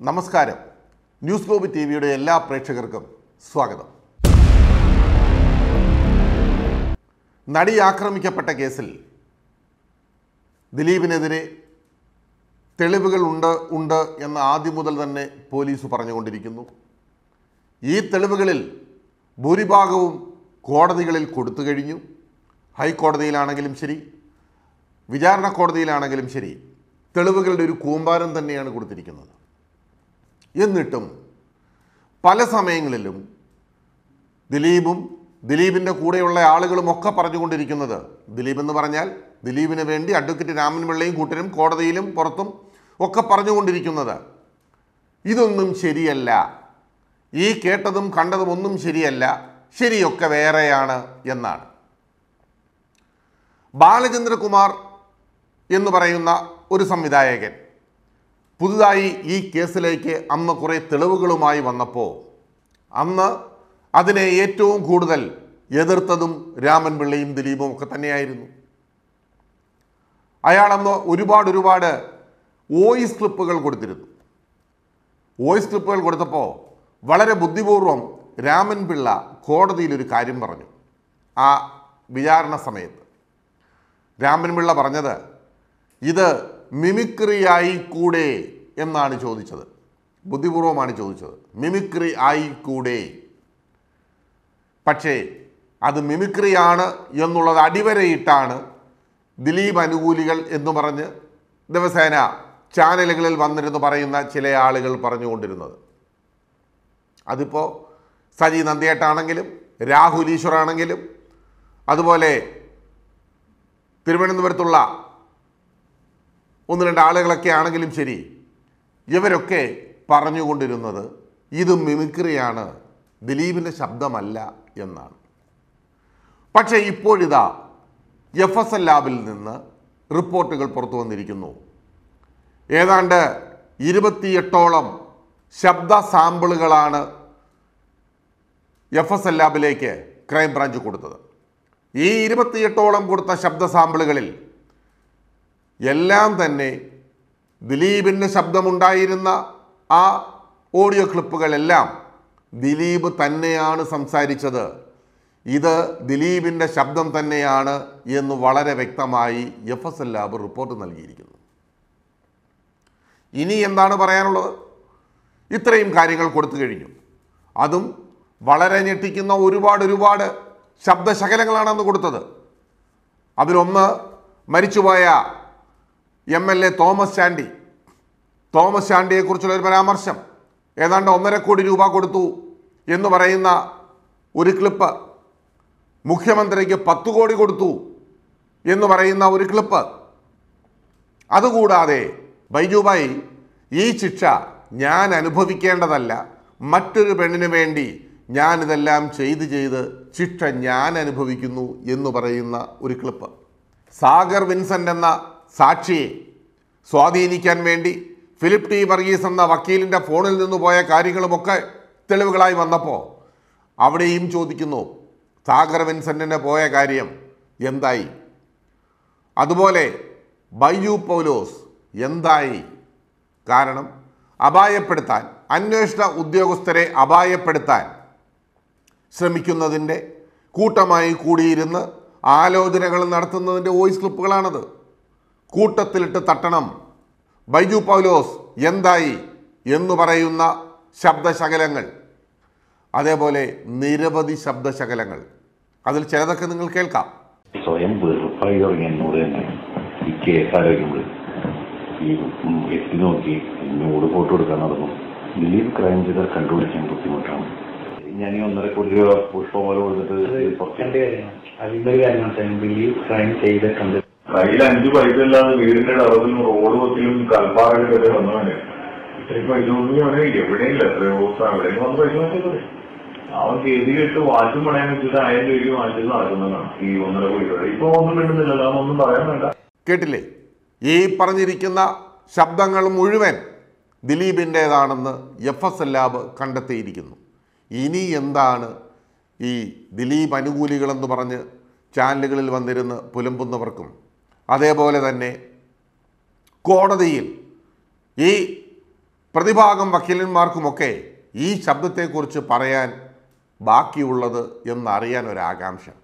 നമസ്കാരം news globe T വിയുടെ എല്ലാ പ്രേക്ഷകർക്കും സ്വാഗതം നടി ആക്രമിക്കപ്പെട്ട കേസിൽ ദിലീപിനെതിരെ തെളിവുകൾ ഉണ്ട് ഉണ്ട് എന്ന് ആദ്യം മുതൽ തന്നെ പോലീസ് പറഞ്ഞുകൊണ്ടിരിക്കുന്നു ഈ തെളിവുകളിൽ ഭൂരിഭാഗവും കോടതികളിൽ കൊടുത്തു കഴിഞ്ഞു ഹൈക്കോടതിയിലാണെങ്കിലും ശരി വിചാരണ കോടതിയിലാണെങ്കിലും ശരി തെളിവുകളുടെ ഒരു കൂമ്പാരം തന്നെയാണ് കൊടുത്തിരിക്കുന്നത് എന്നിട്ടും പല സമയങ്ങളിലും ദിലീപും ദിലീപിൻ്റെ കൂടെയുള്ള ആളുകളും ഒക്കെ പറഞ്ഞുകൊണ്ടിരിക്കുന്നത് ദിലീപ് എന്ന് പറഞ്ഞാൽ ദിലീപിന് വേണ്ടി അഡ്വക്കേറ്റ് രാമൻ പിള്ളയും കൂട്ടരും കോടതിയിലും പുറത്തും ഒക്കെ പറഞ്ഞുകൊണ്ടിരിക്കുന്നത് ഇതൊന്നും ശരിയല്ല ഈ കേട്ടതും കണ്ടതും ഒന്നും ശരിയല്ല ശരിയൊക്കെ വേറെയാണ് എന്നാണ് ബാലചന്ദ്രകുമാർ എന്ന് പറയുന്ന ഒരു സംവിധായകൻ പുതുതായി ഈ കേസിലേക്ക് അന്ന് കുറേ തെളിവുകളുമായി വന്നപ്പോൾ അന്ന് അതിനെ ഏറ്റവും കൂടുതൽ എതിർത്തതും രാമൻ പിള്ളയും ദിലീപും ഒക്കെ തന്നെയായിരുന്നു അയാളന്ന് ഒരുപാട് ഒരുപാട് വോയിസ് ക്ലിപ്പുകൾ കൊടുത്തിരുന്നു വോയിസ് ക്ലിപ്പുകൾ കൊടുത്തപ്പോൾ വളരെ ബുദ്ധിപൂർവം രാമൻ പിള്ള കോടതിയിൽ ഒരു കാര്യം പറഞ്ഞു ആ വിചാരണ സമയത്ത് രാമൻ പിള്ള പറഞ്ഞത് ഇത് മിമിക്രി ആയിക്കൂടെ എന്നാണ് ചോദിച്ചത് ബുദ്ധിപൂർവമാണ് ചോദിച്ചത് മിമിക്രി ആയിക്കൂടെ പക്ഷേ അത് മിമിക്രിയാണ് എന്നുള്ളത് അടിവരയിട്ടാണ് ദിലീപ് അനുകൂലികൾ എന്ന് പറഞ്ഞ് ദിവസേന ചാനലുകളിൽ വന്നിരുന്ന് പറയുന്ന ചില ആളുകൾ പറഞ്ഞുകൊണ്ടിരുന്നത് അതിപ്പോൾ സജി നന്ദിയേട്ടാണെങ്കിലും രാഹുൽ ഈശ്വറാണെങ്കിലും അതുപോലെ തിരുവനന്തപുരത്തുള്ള ഒന്ന് രണ്ട് ആളുകളൊക്കെ ആണെങ്കിലും ശരി ഇവരൊക്കെ പറഞ്ഞുകൊണ്ടിരുന്നത് ഇത് മിമിക്രിയാണ് ദിലീപിൻ്റെ ശബ്ദമല്ല എന്നാണ് പക്ഷേ ഇപ്പോഴിതാ എഫ് എസ് എൽ ലാബിൽ നിന്ന് റിപ്പോർട്ടുകൾ പുറത്തു വന്നിരിക്കുന്നു ഏതാണ്ട് ഇരുപത്തിയെട്ടോളം ശബ്ദ സാമ്പിളുകളാണ് എഫ് എസ് എൽ ലാബിലേക്ക് ക്രൈംബ്രാഞ്ച് കൊടുത്തത് ഈ ഇരുപത്തിയെട്ടോളം കൊടുത്ത ശബ്ദ സാമ്പിളുകളിൽ എല്ലാം തന്നെ ദിലീപിൻ്റെ ശബ്ദമുണ്ടായിരുന്ന ആ ഓഡിയോ ക്ലിപ്പുകളെല്ലാം ദിലീപ് തന്നെയാണ് സംസാരിച്ചത് ഇത് ദിലീപിൻ്റെ ശബ്ദം തന്നെയാണ് എന്ന് വളരെ വ്യക്തമായി F S L lab report നൽകിയിരിക്കുന്നു ഇനി എന്താണ് പറയാനുള്ളത് ഇത്രയും കാര്യങ്ങൾ കൊടുത്തു കഴിഞ്ഞു അതും വളരെ ഞെട്ടിക്കുന്ന ഒരുപാട് ഒരുപാട് ശബ്ദശകലങ്ങളാണ് അന്ന് കൊടുത്തത് അതിലൊന്ന് മരിച്ചുപോയ M L A Thomas Chandy Thomas ചാണ്ടിയെക്കുറിച്ചുള്ള ഒരു പരാമർശം ഏതാണ്ട് ഒന്നര കോടി രൂപ കൊടുത്തു എന്ന് പറയുന്ന ഒരു ക്ലിപ്പ് മുഖ്യമന്ത്രിക്ക് പത്ത് കോടി കൊടുത്തു എന്ന് പറയുന്ന ഒരു ക്ലിപ്പ് അതുകൂടാതെ ബൈജുബായി ഈ ശിക്ഷ ഞാൻ അനുഭവിക്കേണ്ടതല്ല മറ്റൊരു പെണ്ണിന് വേണ്ടി ഞാനിതെല്ലാം ചെയ്ത് ചെയ്ത് ശിക്ഷ ഞാൻ അനുഭവിക്കുന്നു എന്ന് പറയുന്ന ഒരു ക്ലിപ്പ് സാഗർ വിൻസെൻ്റ് എന്ന സാക്ഷിയെ സ്വാധീനിക്കാൻ വേണ്ടി ഫിലിപ്പ് ടി വർഗീസ് എന്ന വക്കീലിൻ്റെ ഫോണിൽ നിന്ന് പോയ കാര്യങ്ങളുമൊക്കെ തെളിവുകളായി വന്നപ്പോൾ അവിടെയും ചോദിക്കുന്നു സാഗർ വിൻസെൻറ്റിന് പോയ കാര്യം എന്തായി അതുപോലെ ബൈജു പൗലോസ് എന്തായി കാരണം അപായപ്പെടുത്താൻ അന്വേഷണ ഉദ്യോഗസ്ഥരെ അപായപ്പെടുത്താൻ ശ്രമിക്കുന്നതിൻ്റെ കൂട്ടമായി കൂടിയിരുന്ന് ആലോചനകൾ നടത്തുന്നതിൻ്റെ വോയിസ് ക്ലിപ്പുകളാണത് കൂട്ടത്തിലിട്ട് തട്ടണം ബൈജു പൗലോസ് എന്തായി എന്ന് പറയുന്ന ശബ്ദശകലങ്ങൾ അതേപോലെ നിരവധി ശബ്ദശകലങ്ങൾ അതിൽ ചിലതൊക്കെ നിങ്ങൾ കേൾക്കാം സ്വയം വെറുപ്പായി തുടങ്ങി എന്നോട് തന്നെ ഈ കേസ് ആലോചിക്കുമ്പോൾ ഈ ഉം എത്തി നോക്കി എന്നോട് ഫോട്ടോ എടുക്കാൻ നടന്നു ദിലീപ് ക്രൈം ചെയ്താൽ കണ്ടുപിടിക്കാൻ ബുദ്ധിമുട്ടാണ് ഞാൻ ഈ ഒന്നര കോടി രൂപ പുഷ്പം പോലെ കൊടുത്തിട്ട് പുറത്ത് രണ്ട് കാര്യമാണ് അതിന്റെ ഒരു കാര്യമാണ് ബിലീവ് ക്രൈം ചെയ്തിട്ടുണ്ട് കയ്യിൽ അഞ്ച് പൈസ ഇല്ലാതെ വീടിന്റെ ഡറവിലും റോഡ് വക്കിലും കൽപ്പാറയിലും വരെ വന്നവന് ഇത്രയും പൈസ ഒന്നും അവന് എവിടെയില്ല എത്രയോ ദിവസം എവിടെയും വന്ന് പൈസ വാങ്ങിച്ചത് അവൻ കേതി കെട്ട് വാച്ചും പണയം വെച്ചിട്ട് ആയിരം രൂപയ്ക്ക് വാങ്ങിച്ചത് നടക്കുന്നതാണ് ഈ ഒന്നര കോടി രൂപ ഇപ്പൊ ഒന്നും കിട്ടുന്നില്ലല്ലോ അതൊന്നും പറയാൻ വേണ്ട കേട്ടില്ലേ ഈ പറഞ്ഞിരിക്കുന്ന ശബ്ദങ്ങൾ മുഴുവൻ ദിലീപിൻ്റേതാണെന്ന് എഫ് എസ് എൽ ലാബ് കണ്ടെത്തിയിരിക്കുന്നു ഇനി എന്താണ് ഈ ദിലീപ് അനുകൂലികളെന്ന് പറഞ്ഞ് ചാനലുകളിൽ വന്നിരുന്ന് പുലമ്പുന്നവർക്കും അതേപോലെ തന്നെ കോടതിയിൽ ഈ പ്രതിഭാഗം വക്കീലന്മാർക്കുമൊക്കെ ഈ ശബ്ദത്തെക്കുറിച്ച് പറയാൻ ബാക്കിയുള്ളത് എന്നറിയാൻ ഒരാകാംക്ഷ